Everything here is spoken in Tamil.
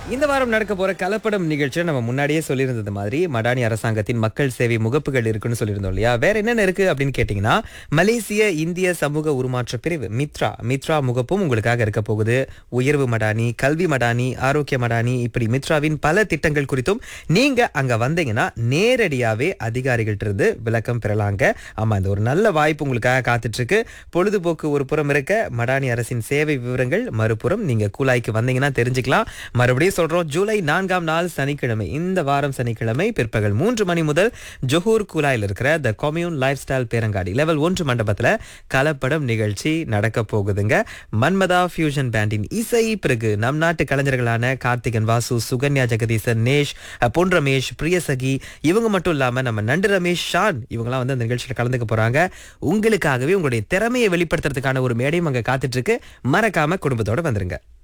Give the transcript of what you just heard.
இந்த வாரம் நடக்க போற கலப்படம் நிகழ்ச்சியை நம்ம முன்னாடியே சொல்லியிருந்தது மாதிரி மடானி அரசாங்கத்தின் மக்கள் சேவை முகப்புகள் இருக்குன்னு சொல்லியிருந்தோம் இல்லையா வேற என்னென்ன இருக்கு அப்படின்னு கேட்டீங்கன்னா மலேசிய இந்திய சமூக உருமாற்ற பிரிவு மித்ரா மித்ரா முகப்பும் உங்களுக்காக இருக்க போகுது உயர்வு மடானி கல்வி மடானி ஆரோக்கிய மடானி இப்படி மித்ராவின் பல திட்டங்கள் குறித்தும் நீங்க அங்க வந்தீங்கன்னா நேரடியாவே அதிகாரிகள்ட்ட இருந்து விளக்கம் பெறலாங்க ஆமா இந்த ஒரு நல்ல வாய்ப்பு உங்களுக்காக காத்துட்டு இருக்கு பொழுதுபோக்கு ஒரு புறம் இருக்க மடானி அரசின் சேவை விவரங்கள் மறுபுறம் நீங்க கூலாய்க்கு வந்தீங்கன்னா தெரிஞ்சுக்கலாம் மறுபடியும் சொல்றோம் ஜூலை நான்காம் நாள் சனிக்கிழமை இந்த வாரம் சனிக்கிழமை பிற்பகல் மூன்று மணி முதல் ஜொஹூர் குலாயில் இருக்கிற த கொம்யூன் லைஃப் ஸ்டைல் பேரங்காடி லெவல் ஒன்று மண்டபத்துல கலப்படம் நிகழ்ச்சி நடக்க போகுதுங்க மன்மதா ஃபியூஷன் பேண்டின் இசை பிறகு நம் நாட்டு கலைஞர்களான கார்த்திகன் வாசு சுகன்யா ஜெகதீசன் நேஷ் அஹ், பொன் ரமேஷ் பிரியசகி இவங்க மட்டும் இல்லாம நம்ம நண்டு ரமேஷ் ஷான் இவங்கலாம் வந்து அந்த நிகழ்ச்சியில கலந்துக்க போறாங்க உங்களுக்காகவே உங்களுடைய திறமையை வெளிப்படுத்துறதுக்கான ஒரு மேடையும் அங்க காத்துட்டு இருக்கு மறக்காம குடும்பத்தோட வந்துருங்க